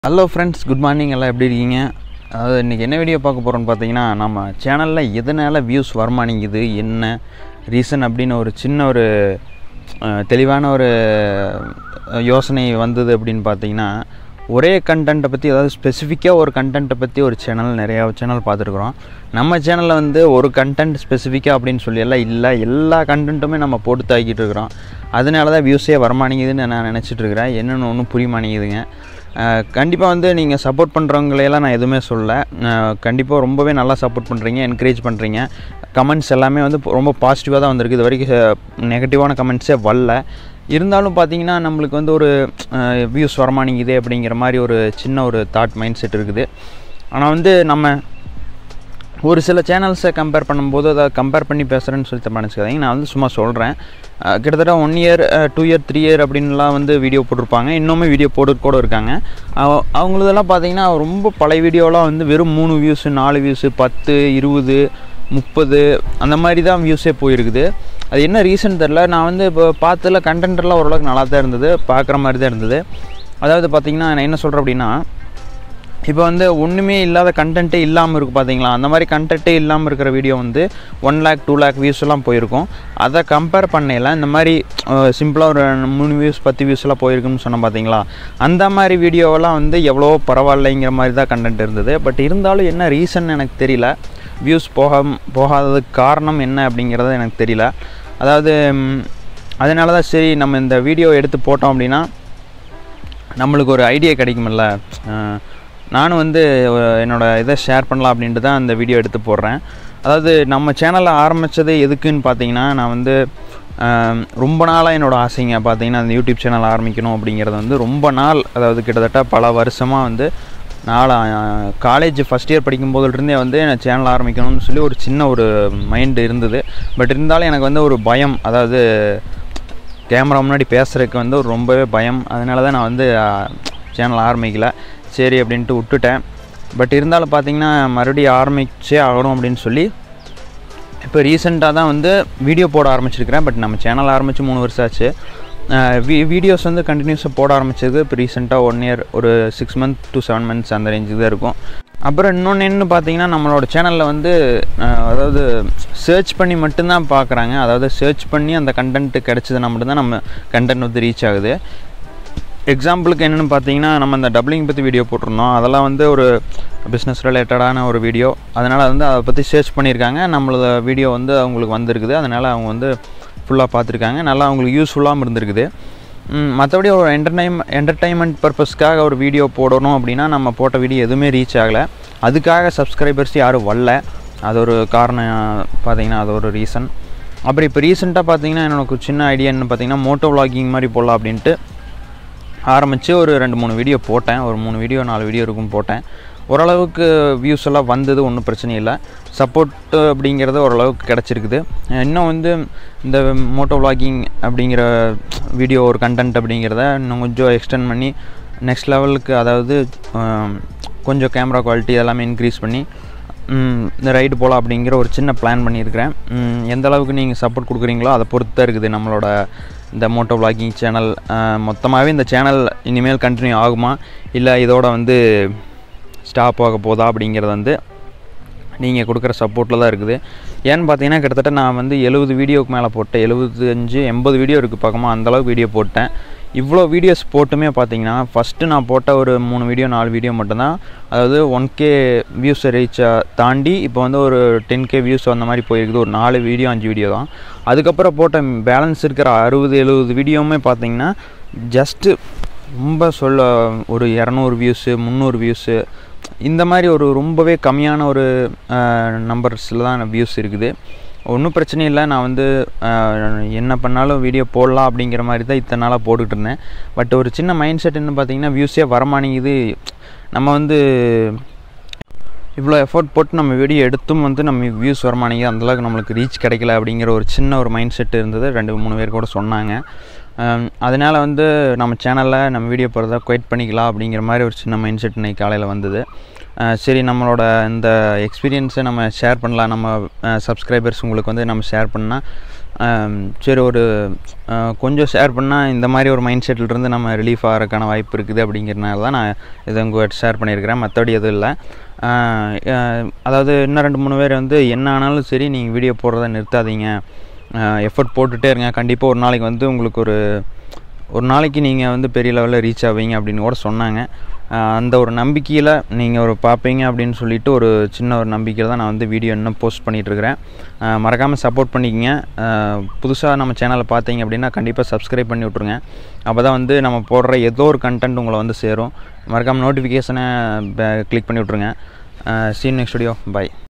hello friends good morning எல்லாம் எப்படி இருக்கீங்க அதாவது இன்றைக்கி என்ன வீடியோ பார்க்க போகிறோன்னு பார்த்தீங்கன்னா நம்ம சேனலில் எதனால் வியூஸ் வரமாட்டேங்குது என்ன ரீசன் அப்படின்னு ஒரு சின்ன ஒரு அஹ், தெளிவான ஒரு அஹ், யோசனை வந்தது அப்படின்னு பார்த்தீங்கன்னா ஒரே கண்டென்ட்டை பற்றி அதாவது ஸ்பெசிஃபிக்காக ஒரு கண்டென்ட்டை பற்றி ஒரு சேனல் நிறையா சேனல் பார்த்துருக்குறோம் நம்ம சேனலில் வந்து ஒரு கண்டென்ட் ஸ்பெசிஃபிக்காக அப்படின்னு சொல்லி எல்லாம் இல்லை எல்லா கண்டென்ட்டுமே நம்ம போட்டு தாக்கிட்டு இருக்கிறோம் அதனால தான் வியூஸே வரமாட்டேங்குதுன்னு நான் நினச்சிட்டு இருக்கிறேன் என்னென்னு ஒன்றும் புரிய மாட்டேங்குதுங்க கண்டிப்பாக வந்து நீங்கள் சப்போர்ட் பண்ணுறவங்களையெல்லாம் நான் எதுவுமே சொல்லலை கண்டிப்பாக ரொம்பவே நல்லா சப்போர்ட் பண்ணுறீங்க என்கரேஜ் பண்ணுறீங்க கமெண்ட்ஸ் எல்லாமே வந்து ரொம்ப பாசிட்டிவாக தான் வந்திருக்கு இது வரைக்கும் நெகட்டிவான கமெண்ட்ஸே வரல இருந்தாலும் பார்த்தீங்கன்னா நம்மளுக்கு வந்து ஒரு வியூஸ் வரமாட்டேங்குதே அப்படிங்கிற மாதிரி ஒரு சின்ன ஒரு தாட் மைண்ட் செட் இருக்குது ஆனால் வந்து நம்ம ஒரு சில சேனல்ஸை கம்பேர் பண்ணும்போது அதை கம்பேர் பண்ணி பேசுகிறேன்னு சொல்லி தப்பா நினச்சிக்காதீங்க நான் வந்து சும்மா சொல்கிறேன் கிட்டத்தட்ட one year two year three year அப்படின்லாம் வந்து வீடியோ போட்டிருப்பாங்க இன்னுமே வீடியோ போட்டு கூட இருக்காங்க அவ- அவங்களதெல்லாம் பார்த்தீங்கன்னா ரொம்ப பழைய வீடியோலாம் வந்து வெறும் மூணு வியூஸு நாலு வியூஸு பத்து இருபது முப்பது அந்த மாதிரி தான் வியூஸே போயிருக்குது அது என்ன ரீசன் தெரில நான் வந்து இப்போ பார்த்ததில் கண்டென்ட்லாம் ஓரளவுக்கு நல்லா தான் இருந்தது பார்க்குற மாதிரி தான் இருந்தது அதாவது பார்த்தீங்கன்னா நான் என்ன சொல்கிறேன் அப்படின்னா இப்போ வந்து ஒன்றுமே இல்லாத கண்டென்ட்டே இல்லாமல் இருக்குது பார்த்தீங்களா அந்த மாதிரி கண்டென்ட்டே இல்லாமல் இருக்கிற வீடியோ வந்து one lakh two lakh views எல்லாம் போயிருக்கும் அதை கம்பேர் பண்ணையில் இந்த மாதிரி சிம்பிளாக ஒரு மூணு வியூஸ் பத்து வியூஸ் எல்லாம் போயிருக்குன்னு சொன்னேன் பார்த்தீங்களா அந்த மாதிரி வீடியோவெல்லாம் வந்து எவ்வளோ பரவாயில்லைங்கிற மாதிரி தான் கண்டென்ட் இருந்தது பட் இருந்தாலும் என்ன ரீசன் எனக்கு தெரியல வியூஸ் போக போகாததுக்கு காரணம் என்ன அப்படிங்கிறது எனக்கு தெரியல அதாவது ம், அதனால தான் சரி நம்ம இந்த வீடியோ எடுத்து போட்டோம் அப்படின்னா நம்மளுக்கு ஒரு ஐடியா கிடைக்குமில்ல அஹ், நானும் வந்து அஹ், என்னோட இதை ஷேர் பண்ணலாம் அப்படின்ட்டு தான் அந்த வீடியோ எடுத்து போடுறேன் அதாவது நம்ம சேனலை ஆரம்பித்தது எதுக்குன்னு பார்த்தீங்கன்னா நான் வந்து அஹ், ரொம்ப நாளாக என்னோட ஆசைங்க பார்த்தீங்கன்னா அந்த யூடியூப் சேனல் ஆரம்பிக்கணும் அப்படிங்கிறது வந்து ரொம்ப நாள் அதாவது கிட்டத்தட்ட பல வருஷமாக வந்து நாளை காலேஜ் ஃபஸ்ட் இயர் படிக்கும்போதுலேருந்தே வந்து நான் சேனல் ஆரம்பிக்கணும்னு சொல்லி ஒரு சின்ன ஒரு மைண்டு இருந்தது பட் இருந்தாலும் எனக்கு வந்து ஒரு பயம் அதாவது கேமரா முன்னாடி பேசுகிறதுக்கு வந்து ஒரு ரொம்பவே பயம் அதனால தான் நான் வந்து சேனல் ஆரம்பிக்கல சரி அப்படின்ட்டு விட்டுட்டேன் பட் இருந்தாலும் பார்த்தீங்கன்னா மறுபடியும் ஆரம்பிச்சே ஆகணும் அப்படின்னு சொல்லி இப்போ ரீசெண்டாக தான் வந்து வீடியோ போட ஆரம்பிச்சிருக்கிறேன் பட் நம்ம சேனல் ஆரம்பித்து மூணு வருஷம் ஆச்சு வீ வீடியோஸ் வந்து கண்டினியூஸாக போட ஆரம்பிச்சது இப்போ ரீசெண்டாக ஒன் இயர் ஒரு six month to seven months அந்த ரேஞ்சுக்கு தான் இருக்கும் அப்புறம் இன்னொன்று என்ன பார்த்தீங்கன்னா நம்மளோட சேனலில் வந்து அஹ், அதாவது சர்ச் பண்ணி மட்டும்தான் பார்க்குறாங்க அதாவது சர்ச் பண்ணி அந்த கண்டென்ட் கிடச்சதுன்னா மட்டும்தான் நம்ம கண்டென்ட் வந்து ரீச் ஆகுது எக்ஸாம்பிளுக்கு என்னென்னு பார்த்தீங்கன்னா நம்ம இந்த டப்ளிங் பற்றி வீடியோ போட்டிருந்தோம் அதெல்லாம் வந்து ஒரு பிஸ்னஸ் ரிலேட்டடான ஒரு வீடியோ அதனால் வந்து அதை பற்றி சர்ச் பண்ணியிருக்காங்க நம்மளோட வீடியோ வந்து அவங்களுக்கு வந்திருக்குது அதனால் அவங்க வந்து ஃபுல்லாக பார்த்துருக்காங்க நல்லா அவங்களுக்கு யூஸ்ஃபுல்லாகவும் இருந்திருக்குது ம், மற்றபடி ஒரு என்டர்டைம் என்டர்டைன்மெண்ட் பர்பஸ்க்காக ஒரு வீடியோ போடணும் அப்படின்னா நம்ம போட்ட வீடியோ எதுவுமே ரீச் ஆகலை அதுக்காக சப்ஸ்கிரைபர்ஸ் யாரும் வரல அது ஒரு காரணம் பார்த்தீங்கன்னா அது ஒரு ரீசன் அப்புறம் இப்போ ரீசெண்டாக பார்த்தீங்கன்னா எனக்கு ஒரு சின்ன ஐடியா என்ன பார்த்தீங்கன்னா மோட்டோ vlogging மாதிரி போடலாம் அப்படின்ட்டு ஆரம்பித்து ஒரு ரெண்டு மூணு வீடியோ போட்டேன் ஒரு மூணு வீடியோ நாலு வீடியோ இருக்கும் போட்டேன் ஓரளவுக்கு வியூஸ் எல்லாம் வந்தது ஒன்றும் பிரச்சனை இல்லை சப்போர்ட் அப்படிங்கிறது ஓரளவுக்கு கிடச்சிருக்குது இன்னும் வந்து இந்த மோட்டோ vlogging அப்படிங்கிற வீடியோ ஒரு கண்டென்ட் அப்படிங்கிறத இன்னும் கொஞ்சம் எக்ஸ்டெண்ட் பண்ணி நெக்ஸ்ட் லெவலுக்கு அதாவது ஆம், கொஞ்சம் கேமரா குவாலிட்டி எல்லாமே இன்க்ரீஸ் பண்ணி ம், இந்த ரைடு போகலாம் அப்படிங்கிற ஒரு சின்ன பிளான் பண்ணியிருக்கிறேன் ம், எந்த அளவுக்கு நீங்கள் சப்போர்ட் கொடுக்குறீங்களோ அதை பொறுத்து தான் இருக்குது நம்மளோட இந்த மோட்டோ vlogging சேனல் மொத்தமாகவே இந்த சேனல் இனிமேல் கண்டினியூ ஆகுமா இல்லை இதோட வந்து ஸ்டாப் ஆக போதா அப்படிங்கிறது வந்து நீங்கள் கொடுக்குற சப்போர்ட்டில் தான் இருக்குது ஏன்னு பார்த்தீங்கன்னா கிட்டத்தட்ட நான் வந்து எழுபது வீடியோக்கு மேலே போட்டேன் எழுபத்தஞ்சு எண்பது வீடியோ இருக்குது பக்கமாக அந்தளவுக்கு வீடியோ போட்டேன் இவ்வளோ வீடியோஸ் போட்டுமே பார்த்தீங்கன்னா ஃபஸ்ட்டு நான் போட்ட ஒரு மூணு வீடியோ நாலு வீடியோ மட்டும்தான் அதாவது ஒன் கே வியூஸ் ரீச்சை தாண்டி இப்போ வந்து ஒரு டென் கே வியூஸ் அந்த மாதிரி போயிருக்குது ஒரு நாலு வீடியோ அஞ்சு வீடியோ தான் அதுக்கப்புறம் போட்ட பேலன்ஸ் இருக்கிற அறுபது எழுபது வீடியோவுமே பார்த்தீங்கன்னா ஜஸ்ட்டு ரொம்ப சொல்ல ஒரு இரநூறு வியூஸு முந்நூறு வியூஸு இந்த மாதிரி ஒரு ரொம்பவே கம்மியான ஒரு நம்பர்ஸில் தான் வியூஸ் இருக்குது ஒன்றும் பிரச்சனை இல்லை நான் வந்து அஹ், என்ன பண்ணாலும் வீடியோ போடலாம் அப்படிங்கிற மாதிரி தான் இத்தனை நாளாக போட்டுக்கிட்டு இருந்தேன் பட் ஒரு சின்ன மைண்ட் செட் என்ன பார்த்தீங்கன்னா வியூஸே வரமாட்டேங்குது நம்ம வந்து இவ்வளோ எஃபோர்ட் போட்டு நம்ம வீடியோ எடுத்தும் வந்து நம்ம வியூஸ் வரமாட்டேங்குது அந்தளவுக்கு நம்மளுக்கு ரீச் கிடைக்கல அப்படிங்கிற ஒரு சின்ன ஒரு மைண்ட் செட் இருந்தது ரெண்டு மூணு பேர் கூட சொன்னாங்க அதனால் வந்து நம்ம சேனலில் நம்ம வீடியோ போகிறத குவைட் பண்ணிக்கலாம் அப்படிங்கிற மாதிரி ஒரு சின்ன மைண்ட் செட் இன்னைக்கு காலையில் வந்தது அஹ் சரி நம்மளோட இந்த எக்ஸ்பீரியன்ஸை நம்ம ஷேர் பண்ணலாம் நம்ம சப்ஸ்கிரைபர்ஸ் உங்களுக்கு வந்து நம்ம ஷேர் பண்ணால் ஆம், சரி ஒரு ஆ, கொஞ்சம் ஷேர் பண்ணால் இந்த மாதிரி ஒரு மைண்ட் செட்டிலிருந்து நம்ம ரிலீஃப் ஆகிறதுக்கான வாய்ப்பு இருக்குது அப்படிங்கிறனால தான் நான் இதை உங்கள் ஷேர் பண்ணியிருக்கிறேன் மற்றபடி எதுவும் இல்லை ஆ, ஆ, அதாவது இன்னும் ரெண்டு மூணு பேர் வந்து என்ன ஆனாலும் சரி நீங்கள் வீடியோ போடுறத நிறுத்தாதீங்க எஃபர்ட் போட்டுகிட்டே இருங்க கண்டிப்பாக ஒரு நாளைக்கு வந்து உங்களுக்கு ஒரு ஒரு நாளைக்கு நீங்கள் வந்து பெரிய லெவலில் ரீச் ஆவீங்க அப்படின்னு கூட சொன்னாங்க ஆஹ் அந்த ஒரு நம்பிக்கையில் நீங்கள் ஒரு பார்ப்பீங்க அப்படின்னு சொல்லிட்டு ஒரு சின்ன ஒரு நம்பிக்கையில் தான் நான் வந்து வீடியோ இன்னும் போஸ்ட் பண்ணிகிட்ருக்கிறேன் மறக்காமல் சப்போர்ட் பண்ணிக்கங்க புதுசாக நம்ம சேனலை பார்த்தீங்க அப்படின்னா கண்டிப்பாக சப்ஸ்கிரைப் பண்ணி விட்ருங்க அப்போ தான் வந்து நம்ம போடுற ஏதோ ஒரு கண்டென்ட் உங்களை வந்து சேரும் மறக்காமல் நோட்டிஃபிகேஷனை கிளிக் பண்ணி விட்ருங்க சீன் நெக்ஸ்ட் வீடியோ பை